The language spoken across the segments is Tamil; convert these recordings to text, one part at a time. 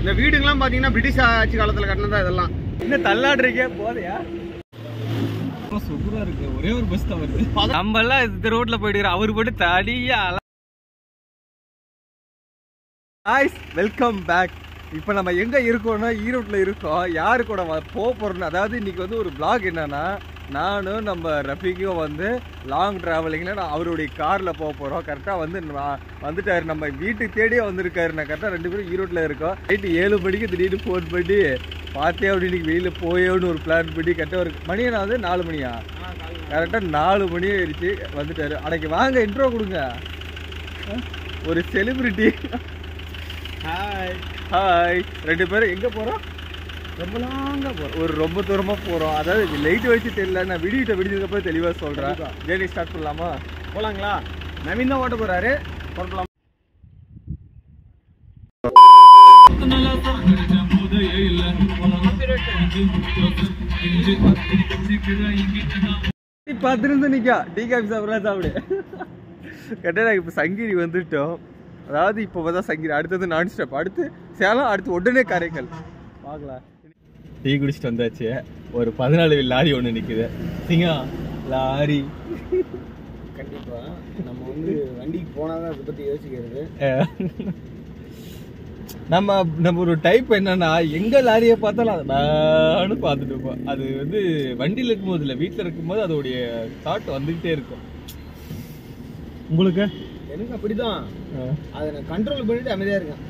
இந்த வீடுங்கெல்லாம் பாத்தீங்கன்னா பிரிட்டிஷ் ஆட்சி காலத்துல கட்டினதா இதெல்லாம் என்ன தள்ளாடுறீங்க போதையா சூப்பரா இருக்கு ஒரே ஒரு பஸ் தான் வருது நம்ம எல்லாம் இந்த ரோட்ல போயிட்டு அவர் போட்டு தடியா ஹாய்ஸ் வெல்கம் பேக் இப்போ நம்ம எங்க இருக்கோம்னா ஈரோட்ல இருக்கோம் யாரு கூட வ- போக போறோம்னு அதாவது இன்னைக்கு வந்து ஒரு vlog என்னன்னா நானும் நம்ம ரஃபிக்கும் வந்து லாங் டிராவலிங்ல நான் அவருடைய கார்ல போக போறோம் கரெக்டா வந்து நான் வந்துட்டாரு நம்ம வீட்டுக்கு தேடியே வந்திருக்காரு நான் கரெக்டா ரெண்டு பேரும் ஈரோட்ல இருக்கோம் நைட்டு ஏழு மணிக்கு திடீர்னு ஃபோன் பண்ணி பார்த்தே அப்படி இன்னைக்கு வெயில போயோன்னு ஒரு பிளான் பண்ணி கரெக்டாக ஒரு மணி என்ன வந்து நாலு மணியா கரெக்டாக நாலு மணி ஆயிடுச்சு வந்துட்டாரு அன்னைக்கு வாங்க இன்ட்ரோ கொடுங்க அஹ், ஒரு செலிபிரிட்டி ஹாய் ஹாய் ரெண்டு பேரும் எங்கே போகிறோம் ரொம்ப லாங்காக போகிறோம் ஒரு ரொம்ப தூரமாக போகிறோம் அதாவது லைட் வச்சு தெரியல நான் விடியிட்ட விடிஞ்சதுக்கப்புறம் தெளிவாக சொல்கிறேன் ஜேர்னி ஸ்டார்ட் பண்ணலாமா போலாங்களா நவீன் தான் ஓட்ட போறாரு புறப்படலாம் பார்த்துருந்து நிற்கா டீ காஃபி சாப்பிட்றா சாப்பிடு கரெக்டாக இப்போ சங்கிரி வந்துட்டோம் அதாவது இப்போ தான் சங்கிரி அடுத்தது நான் ஸ்டாப் அடுத்து சேலம் அடுத்து உடனே காரைக்கால் பார்க்கலாம் டீ குடிச்சிட்டு வந்தாச்சு ஒரு பதினாலு லாரி ஒன்று நிற்குது சிங்கா லாரி கண்டிப்பா நம்ம வந்து வண்டிக்கு போனாதான் அதை பத்தி யோசிக்கிறது நம்ம நம்ம ஒரு டைப் என்னன்னா எங்க லாரியை பார்த்தாலும் அதை நானும் பார்த்துட்டு இருப்போம் அது வந்து வண்டியில் இருக்கும்போது இல்லை வீட்டில் இருக்கும்போது அதோடைய தாட் வந்துகிட்டே இருக்கும் உங்களுக்கு எனக்கு அப்படிதான் அதை நான் கண்ட்ரோல் பண்ணிட்டு அமைதியா இருக்கேன்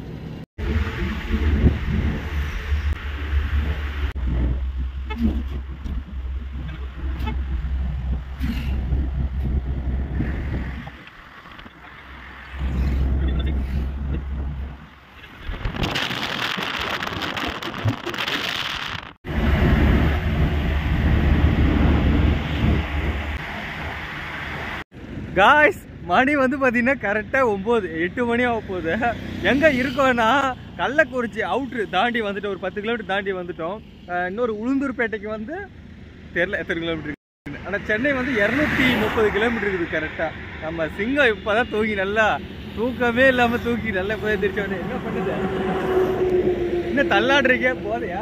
காய்ஸ் மணி வந்து பார்த்தீங்கன்னா கரெக்டாக ஒம்பது எட்டு மணி ஆக போகுது எங்கே இருக்கோன்னா கள்ளக்குறிச்சி அவுட்ரு தாண்டி வந்துட்டு ஒரு பத்து கிலோமீட்டர் தாண்டி வந்துட்டோம் அஹ் இன்னொரு உளுந்தூர்பேட்டைக்கு வந்து தெரில எத்தனை கிலோமீட்டர் ஆனால் சென்னை வந்து இரநூத்தி முப்பது கிலோமீட்டர் இருக்குது கரெக்டாக நம்ம சிங்கம் இப்போ தான் தூங்கி நல்லா தூக்கமே இல்லாமல் தூக்கி நல்லா இப்போ எந்திரிச்சோடனே என்ன பண்ணுது என்ன தள்ளாடுறீங்க போதையா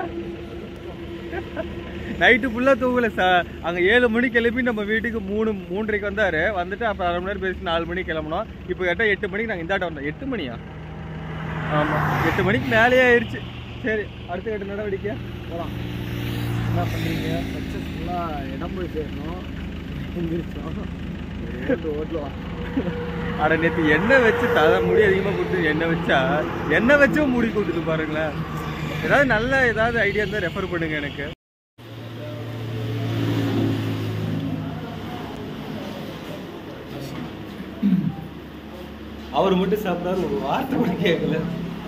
நைட்டு ஃபுல்லாக தூங்கல சார் அங்கே ஏழு மணி கிளம்பி நம்ம வீட்டுக்கு மூணு மூன்றரைக்கு வந்தார் வந்துட்டு அப்புறம் அரை மணி நேரம் பேசி நாலு மணிக்கு கிளம்புனோம் இப்போ கரெக்டாக எட்டு மணிக்கு நாங்கள் இந்தாட்ட வந்தோம் எட்டு மணியா ஆமாம் எட்டு மணிக்கு மேலேயே ஆயிடுச்சு சரி அடுத்த கட்ட நடவடிக்கை போலாம் என்ன பண்ணுறீங்க சக்ஸஸ்ஃபுல்லா இடம் போய் சேரணும் எந்திரிச்சோம் ஓட்டு ஓட்டலாம் அட நேற்று எண்ணெய் வச்சு தலை முடி அதிகமாக கொடுத்து எண்ணெய் வச்சா எண்ணெய் வச்சும் முடி கொடுத்துட்டு பாருங்களேன் ஏதாவது நல்ல ஏதாவது ஐடியா இருந்தால் ரெஃபர் பண்ணுங்க எனக்கு அவர் மட்டும் சாப்பிட்டாரு ஒரு வார்த்தை கூட கேட்கல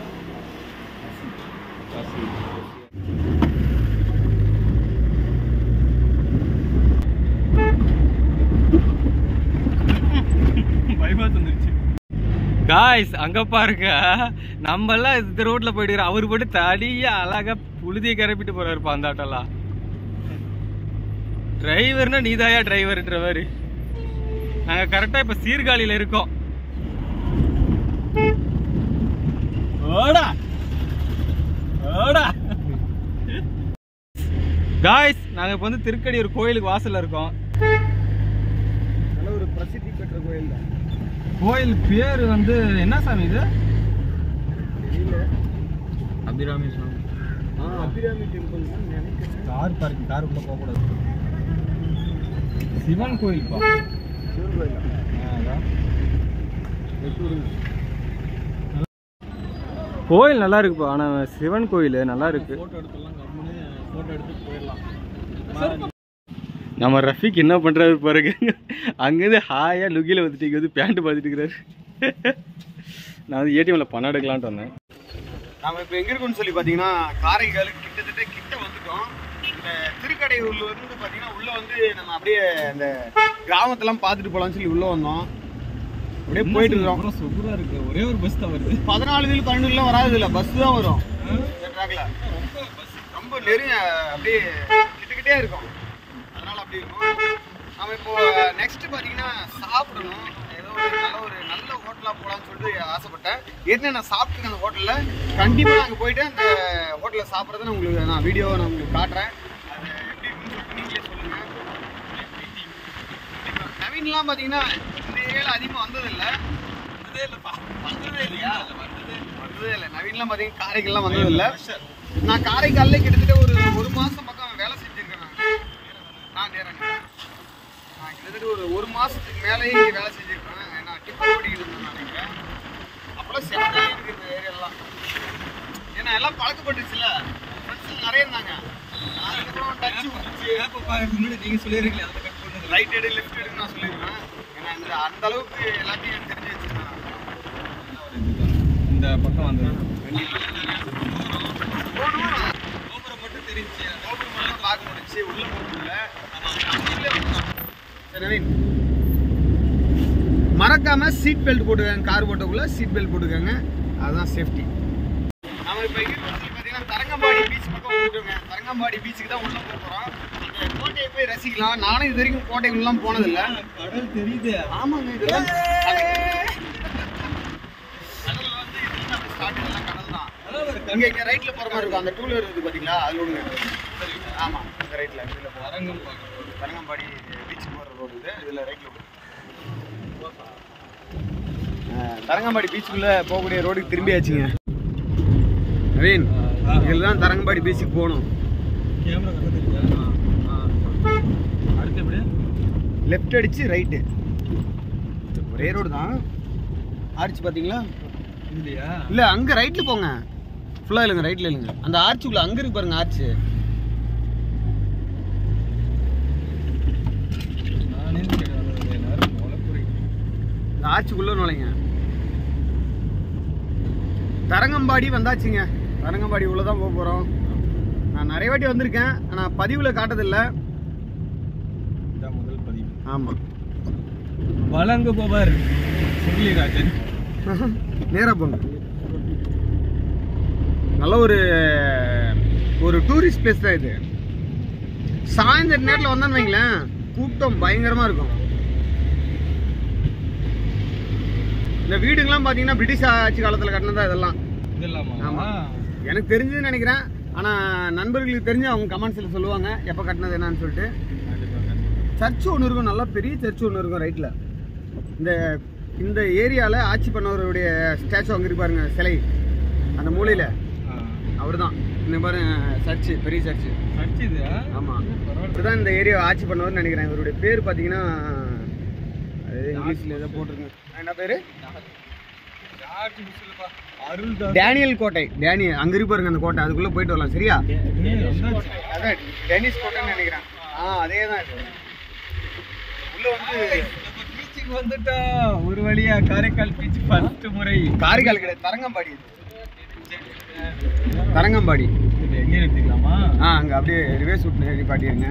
பயமா தந்துருச்சு காய்ஸ் அங்க பாருங்க நம்ம எல்லாம் இந்த ரோட்ல போயிட்டு அவர் போட்டு தடியா அழகா புழுதியை கிளப்பிட்டு போறாரு பாந்தாட்டெல்லாம் டிரைவர்னா நீதாயா டிரைவர்ன்ற மாதிரி நாங்க கரெக்டா இப்ப சீர்காழியில இருக்கோம் ஓடா ஓடா காய்ஸ் நாங்க இப்ப வந்து திருக்கடி ஒரு கோயிலுக்கு வாசல்ல இருக்கோம் நல்ல ஒரு பிரசித்தி பெற்ற கோயில் தான் கோயில் பேர் வந்து என்ன சாமி இது தெரியல அபிராமி சாமி ஆ அபிராமி டெம்பிள் நினைக்கிறேன் கார் பார்க்கிங் கார் உள்ள போகக்கூடாது சிவன் கோயில் பா சிவன் கோயில் கோயில் நல்லா இருக்குப்பா ஆனா சிவன் கோயில் நல்லா இருக்கு ஃபோட்டோ எடுத்துடலாம் கம்முன்னு ஃபோட்டோ எடுத்து போயிடலாம் நம்ம ரஃபிக் என்ன பண்றாரு பாருங்க அங்கேருந்து ஹாயா லுக்கில வந்துட்டு இங்க வந்து பேண்ட் பார்த்துட்டு இருக்கிறாரு நான் வந்து ஏடிஎம்ல பணம் எடுக்கலான்ட்டு வந்தேன் நாம இப்போ எங்க இருக்கோம்னு சொல்லி பார்த்தீங்கன்னா காரைக்கால் கிட்டத்தட்ட கிட்ட வந்துட்டோம் இந்த திருக்கடையூர்ல இருந்து பார்த்தீங்கன்னா உள்ள வந்து நம்ம அப்படியே இந்த கிராமத்தெல்லாம் பார்த்துட்டு போலாம்னு சொல்லி உள்ள வந்தோம் அப்படியே போயிட்டு இருக்கோம் சூப்பரா இருக்கு ஒரே ஒரு பஸ் தான் வருது பதினாலு வீல் பன்னெண்டு வீல்லாம் வராது இல்லை பஸ் தான் வரும் இந்த ட்ராக்ல ரொம்ப நெருங்க அப்படியே கிட்டக்கிட்டே இருக்கும் அதனால அப்படி இருக்கும் நம்ம இப்போ நெக்ஸ்ட் பார்த்தீங்கன்னா சாப்பிடணும் ஏதோ ஒரு நல்ல ஒரு நல்ல ஹோட்டலாக போகலான்னு சொல்லிட்டு ஆசைப்பட்டேன் ஏற்கனவே நான் சாப்பிட்டுருக்கேன் அந்த ஹோட்டலில் கண்டிப்பாக நாங்கள் போயிட்டு அந்த ஹோட்டலில் சாப்பிட்றத நான் உங்களுக்கு நான் வீடியோவை நான் உங்களுக்கு காட்டுறேன் அது எப்படி இருக்குன்னு சொல்லிட்டு நீங்களே சொல்லுங்கள் நவீன்லாம் பார்த்தீங்கன்னா இந்த ஏரியாவில் அதிகமாக வந்ததில்லை வந்ததே இல்லைப்பா வந்ததே இல்லையா வந்ததே இல்லை நவீன்லாம் பார்த்தீங்கன்னா காரைக்கெல்லாம் வந்தது இல்லை நான் காரைக்காலில் கிட்டத்தட்ட ஒரு ஒரு மாதம் பக்கம் வேலை செஞ்சுருக்கேன் நான் நான் நேரம் நான் கிட்டத்தட்ட ஒரு ஒரு மாதத்துக்கு மேலேயே இங்கே வேலை செஞ்சுருக்கேன் நான் டிப்பர் ஓடிக்கிட்டு இருந்தேன் நினைக்கிறேன் அப்போல்லாம் செம்மையாக இருக்குது இந்த ஏரியாலாம் ஏன்னா எல்லாம் பழக்கப்பட்டுச்சுல ஃப்ரெண்ட்ஸ் நிறைய இருந்தாங்க அதுக்கப்புறம் டச்சு வந்துச்சு நீங்க சொல்லிருக்கீங்க அதை கட் பண்ணுங்க ரைட் எடு லெஃப்ட் எடுன்னு நான் சொல்லிடுவேன் ஏன்னா இந்த அந்த அளவுக்கு எல்லாத்தையும் எனக்கு தெரிஞ்சு வச்சுருக்கேன் இந்த பக்கம் வந்து போகணும் கோபுரம் மட்டும் தெரிஞ்சு கோபுரம் மட்டும் பார்க்க முடிச்சு உள்ள போகல சரி நவீன் மறக்காம சீட் பெல்ட் போட்டுக்கங்க கார் போட்டக்குள்ள சீட் பெல்ட் போட்டுக்கோங்க அதுதான் சேஃப்டி நாம இப்போ இங்கே பார்த்தீங்கன்னா தரங்கம்பாடி பீச் பக்கம் வந்துட்டோங்க தரங்கம்பாடி பீச்சுக்கு தான் உள்ள போக போகிறோம் அந்த கோட்டையை போய் ரசிக்கலாம் நானும் இது வரைக்கும் கோட்டைக்குள்ளலாம் போனதில்லை கடல் தெரியுது ஆமாங்க இதெல்லாம் கடல்ல வந்து இதெல்லாம் அப்படி ஸ்டார்ட் இதெல்லாம் கடல் தான் இங்க இங்க ரைட்ல போற மாதிரி இருக்கும் அந்த டூ வீலர் இருக்கு பாத்தீங்களா அதுல ஒண்ணு ஆமா இந்த ரைட்ல இதுல போற அரங்கம் தரங்கம்பாடி பீச் போற ரோடு இது இதுல ரைட்ல தரங்கம்பாடி பீச்சுக்குள்ள போகக்கூடிய ரோடுக்கு திரும்பியாச்சுங்க நவீன் இதுல தான் தரங்கம்பாடி பீச்சுக்கு போகணும் கேமரா கண்ணு தெரியுதா அடுத்து எப்படி லெஃப்ட் அடிச்சு ரைட்டு ஒரே ரோடு தான் ஆர்ச் பாத்தீங்களா இல்லையா இல்ல அங்க ரைட்ல போங்க ஃபுல்லா இல்லைங்க ரைட்ல இல்லைங்க அந்த ஆர்ச்சுக்குள்ள அங்க இருக்கு பாருங்க ஆர்ச் நானே நேரம் முளைப்புரி இந்த ஆர்ச்சுக்குள்ள நுழைங்க தரங்கம்பாடி வந்தாச்சுங்க தரங்கம்பாடி உள்ள தான் போக போறோம் நான் நிறைய வாட்டி வந்திருக்கேன் ஆனா பதிவுல காட்டதில்ல இதான் முதல் பதிவு ஆமா வழங்குபவர் முரளிராஜன் நேரா போங்க நல்ல ஒரு ஒரு டூரிஸ்ட் பிளேஸ் தான் இது சாயந்தர நேரத்தில் வந்தான்னு வைங்களேன் கூட்டம் பயங்கரமா இருக்கும் இந்த வீடுங்கெல்லாம் பார்த்தீங்கன்னா பிரிட்டிஷ் ஆட்சி காலத்தில் கட்டினதா இதெல்லாம் இதெல்லாமா ஆமா. எனக்கு தெரிஞ்சதுன்னு நினைக்கிறேன் ஆனால் நண்பர்களுக்கு தெரிஞ்சு அவங்க கமெண்ட்ஸில் சொல்லுவாங்க எப்போ கட்டினது என்னன்னு சொல்லிட்டு சர்ச் ஒன்று இருக்கும் நல்லா பெரிய சர்ச் ஒன்று இருக்கும் ரைட்டில் இந்த இந்த ஏரியாவில் ஆட்சி பண்ணவருடைய ஸ்டாச்சு அங்கே இருக்கு பாருங்க சிலை அந்த மூலையில் அவர் தான் இந்த பாருங்க சர்ச்சு பெரிய சர்ச்சு சர்ச் இது ஆமாம் இவர் தான் இந்த ஏரியா ஆட்சி பண்ணவர்னு நினைக்கிறேன் இவருடைய பேர் பார்த்தீங்கன்னா அது இங்கிலீஷில் ஏதோ போட்டிருங்க என்ன பேர் அருள் டேனியல் கோட்டை டேனியல் அங்கே இருக்கு பாருங்க அந்த கோட்டை அதுக்குள்ளே போயிட்டு வரலாம் சரியா அதான் டென்னிஸ் கோட்டைன்னு நினைக்கிறேன் ஆ அதே தான் இது உள்ள வந்து பீச்சுக்கு வந்துட்டா ஒரு வழியா காரைக்கால் பீச் ஃபர்ஸ்ட் முறை காரைக்கால் கிடையாது தரங்கம்பாடி இது. தரங்கம்பாடி இது எங்க நிறுத்திக்கலாமா ஆ அங்கே அப்படியே ரிவேஸ் விட்டு நிப்பாட்டிருங்க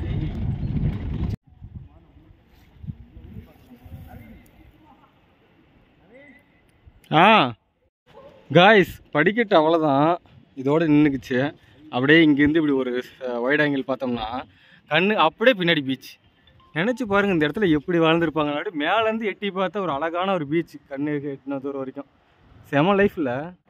ஆ காய்ஸ் படிக்கட்டு அவ்வளோதான் இதோட நின்றுக்குச்சு அப்படியே இங்கேருந்து இப்படி ஒரு வைட் ஆங்கிள் பார்த்தோம்னா கண்ணு அப்படியே பின்னாடி பீச் நினச்சி பாருங்க இந்த இடத்துல எப்படி வாழ்ந்துருப்பாங்க அப்படி மேலேருந்து எட்டி பார்த்தா ஒரு அழகான ஒரு பீச் கண்ணு எட்டின தூரம் வரைக்கும் செம லைஃப்பில்